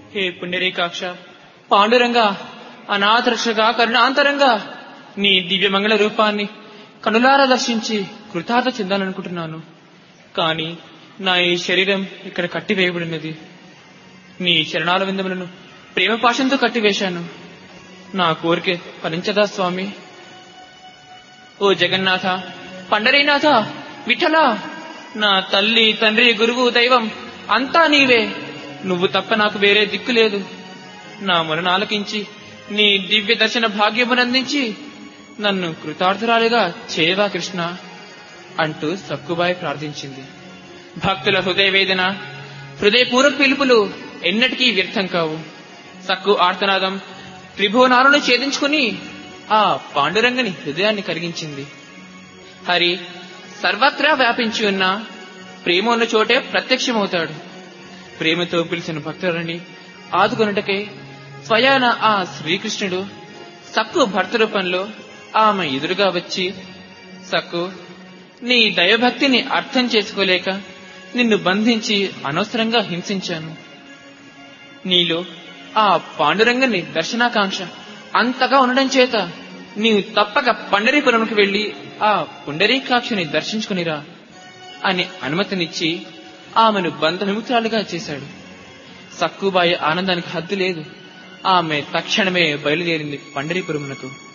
హే పుండరీకాక్ష పాండురంగా అనాథరక్షగా కరుణాంతరంగా నీ దివ్యమంగళ రూపాన్ని కనులారా దర్శించి కృతార్థ చెందాలనుకుంటున్నాను కాని నా ఈ శరీరం ఇక్కడ కట్టివేయబడినది నీ చరణాల విందములను ప్రేమ పాశంతో కట్టివేశాను నా కోరిక ఫలించదా స్వామి ఓ జగన్నాథ పండరీనాథ విఠల నా తల్లి తండ్రి గురువు దైవం అంతా నీవే నువ్వు తప్ప నాకు వేరే దిక్కు లేదు నా మొరను ఆలకించి నీ దివ్య దర్శన భాగ్యమునందించి నన్ను కృతార్థురాలిగా చేయవా కృష్ణ అంటూ సక్కుబాయి ప్రార్థించింది భక్తుల హృదయ వేదన హృదయపూర్వక పిలుపులు ఎన్నటికీ వ్యర్థం కావు సక్కు ఆర్తనాదం త్రిభువనాలను ఛేదించుకుని ఆ పాండురంగని హృదయాన్ని కరిగించింది హరి సర్వత్రా వ్యాపించి ఉన్న ప్రేమ ఉన్న చోటే ప్రత్యక్షమవుతాడు ప్రేమతో పిలిచిన భక్తులని ఆదుకొనుటకే స్వయాన ఆ శ్రీకృష్ణుడు సక్కు భర్త రూపంలో ఆమె ఎదురుగా వచ్చి సక్కు నీ దైవభక్తిని అర్థం చేసుకోలేక నిన్ను బంధించి అనవసరంగా హింసించాను నీలో ఆ పాండురంగని దర్శనాకాంక్ష అంతగా ఉండడం చేత నీవు తప్పక పండరీపురంకి వెళ్లి ఆ పుండరీకాక్షని దర్శించుకునిరా అని అనుమతినిచ్చి ఆమెను బంధవిముక్తురాలుగా చేశాడు సక్కుబాయి ఆనందానికి హద్దు లేదు ఆమె తక్షణమే బయలుదేరింది పండరీపురమునకు